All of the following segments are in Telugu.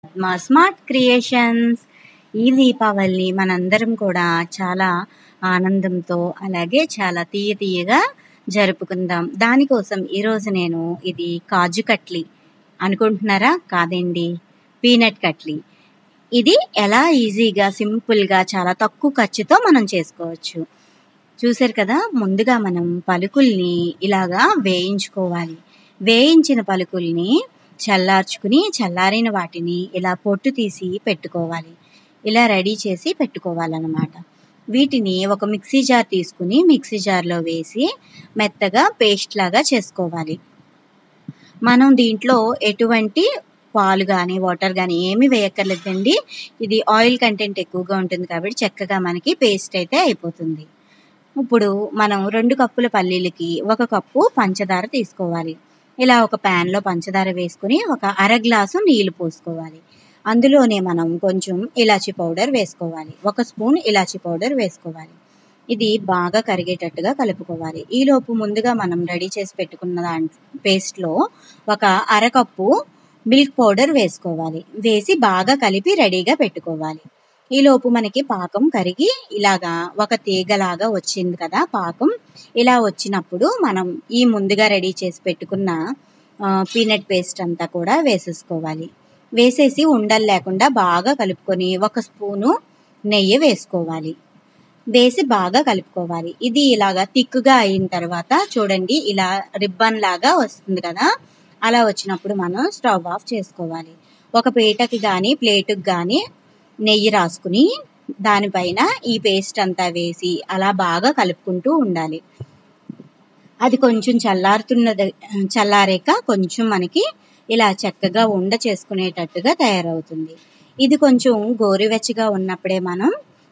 మా స్మార్ట్ క్రియేషన్స్ ఈ దీపావళిని మనందరం కూడా చాలా ఆనందంతో అలాగే చాలా తీయ తీయగా జరుపుకుందాం దానికోసం ఈరోజు నేను ఇది కాజు కట్లీ అనుకుంటున్నారా కాదండి పీనట్ కట్లీ ఇది ఎలా ఈజీగా సింపుల్గా చాలా తక్కువ ఖర్చుతో మనం చేసుకోవచ్చు చూసారు కదా ముందుగా మనం పలుకుల్ని ఇలాగా వేయించుకోవాలి వేయించిన పలుకుల్ని చల్లార్చుకుని చల్లారిన వాటిని ఇలా పొట్టు తీసి పెట్టుకోవాలి ఇలా రెడీ చేసి పెట్టుకోవాలన్నమాట వీటిని ఒక మిక్సీ జార్ తీసుకుని మిక్సీ జార్లో వేసి మెత్తగా పేస్ట్ లాగా చేసుకోవాలి మనం దీంట్లో ఎటువంటి పాలు కానీ వాటర్ కానీ ఏమీ వేయక్కర్లేదండి ఇది ఆయిల్ కంటెంట్ ఎక్కువగా ఉంటుంది కాబట్టి చక్కగా మనకి పేస్ట్ అయితే అయిపోతుంది ఇప్పుడు మనం రెండు కప్పుల పల్లీలకి ఒక కప్పు పంచదార తీసుకోవాలి ఇలా ఒక ప్యాన్లో పంచదార వేసుకుని ఒక అర గ్లాసు నీళ్లు పోసుకోవాలి అందులోనే మనం కొంచెం ఇలాచి పౌడర్ వేసుకోవాలి ఒక స్పూన్ ఇలాచి పౌడర్ వేసుకోవాలి ఇది బాగా కరిగేటట్టుగా కలుపుకోవాలి ఈలోపు ముందుగా మనం రెడీ చేసి పెట్టుకున్న దాంట్ పేస్ట్లో ఒక అరకప్పు మిల్క్ పౌడర్ వేసుకోవాలి వేసి బాగా కలిపి రెడీగా పెట్టుకోవాలి ఈలోపు మనకి పాకం కరిగి ఇలాగా ఒక తీగలాగా వచ్చింది కదా పాకం ఇలా వచ్చినప్పుడు మనం ఈ ముందుగా రెడీ చేసి పెట్టుకున్న పీనట్ పేస్ట్ అంతా కూడా వేసేసుకోవాలి వేసేసి ఉండలు లేకుండా బాగా కలుపుకొని ఒక స్పూను నెయ్యి వేసుకోవాలి వేసి బాగా కలుపుకోవాలి ఇది ఇలాగా తిక్కుగా అయిన తర్వాత చూడండి ఇలా రిబ్బన్ లాగా వస్తుంది కదా అలా వచ్చినప్పుడు మనం స్టవ్ ఆఫ్ చేసుకోవాలి ఒక పీటకి కానీ ప్లేటుకి కానీ నెయ్యి రాసుకుని దానిపైన ఈ పేస్ట్ అంతా వేసి అలా బాగా కలుపుకుంటూ ఉండాలి అది కొంచెం చల్లారుతున్నది చల్లారాక కొంచెం మనకి ఇలా చక్కగా ఉండ చేసుకునేటట్టుగా తయారవుతుంది ఇది కొంచెం గోరువెచ్చగా ఉన్నప్పుడే మనం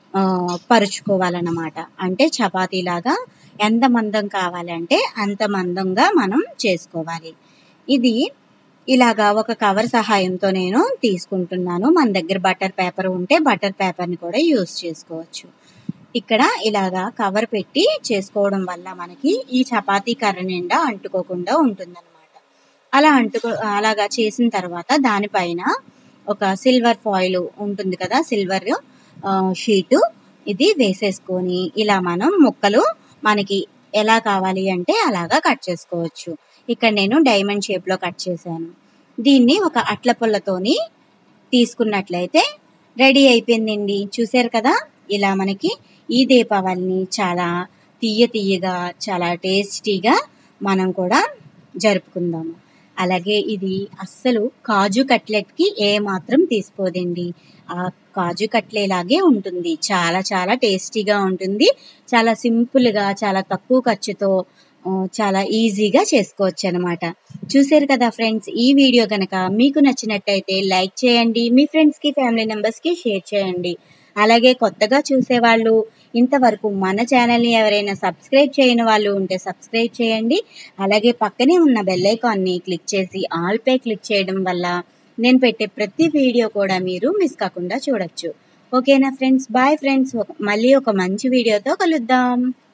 పరుచుకోవాలన్నమాట అంటే చపాతీలాగా ఎంత మందం కావాలంటే అంత మందంగా మనం చేసుకోవాలి ఇది ఇలాగా ఒక కవర్ సహాయంతో నేను తీసుకుంటున్నాను మన దగ్గర బటర్ పేపర్ ఉంటే బటర్ పేపర్ని కూడా యూస్ చేసుకోవచ్చు ఇక్కడ ఇలాగా కవర్ పెట్టి చేసుకోవడం వల్ల మనకి ఈ చపాతీ కర్ర నిండా అంటుకోకుండా ఉంటుందన్నమాట అలా అంటుకో అలాగా చేసిన తర్వాత దానిపైన ఒక సిల్వర్ ఫాయిల్ ఉంటుంది కదా సిల్వర్ షీటు ఇది వేసేసుకొని ఇలా మనం ముక్కలు మనకి ఎలా కావాలి అంటే అలాగా కట్ చేసుకోవచ్చు ఇక్కడ నేను డైమండ్ షేప్లో కట్ చేశాను దీన్ని ఒక అట్ల పుల్లతోని తీసుకున్నట్లయితే రెడీ అయిపోయిందండి చూసారు కదా ఇలా మనకి ఈ దీపావళిని చాలా తీయ తీయగా చాలా టేస్టీగా మనం కూడా జరుపుకుందాము అలాగే ఇది అస్సలు కాజు కట్లెట్కి ఏ మాత్రం తీసుకోదండి ఆ కాజు కట్లేలాగే ఉంటుంది చాలా చాలా టేస్టీగా ఉంటుంది చాలా సింపుల్గా చాలా తక్కువ ఖర్చుతో చాలా ఈజీగా చేసుకోవచ్చు అనమాట చూసారు కదా ఫ్రెండ్స్ ఈ వీడియో కనుక మీకు నచ్చినట్టయితే లైక్ చేయండి మీ ఫ్రెండ్స్కి ఫ్యామిలీ మెంబర్స్కి షేర్ చేయండి అలాగే కొత్తగా చూసేవాళ్ళు ఇంతవరకు మన ఛానల్ని ఎవరైనా సబ్స్క్రైబ్ చేయని వాళ్ళు ఉంటే సబ్స్క్రైబ్ చేయండి అలాగే పక్కనే ఉన్న బెల్ ఐకాన్ని క్లిక్ చేసి ఆల్ పే క్లిక్ చేయడం వల్ల నేను పెట్టే ప్రతి వీడియో కూడా మీరు మిస్ కాకుండా చూడొచ్చు ఓకేనా ఫ్రెండ్స్ బాయ్ ఫ్రెండ్స్ మళ్ళీ ఒక మంచి వీడియోతో కలుద్దాం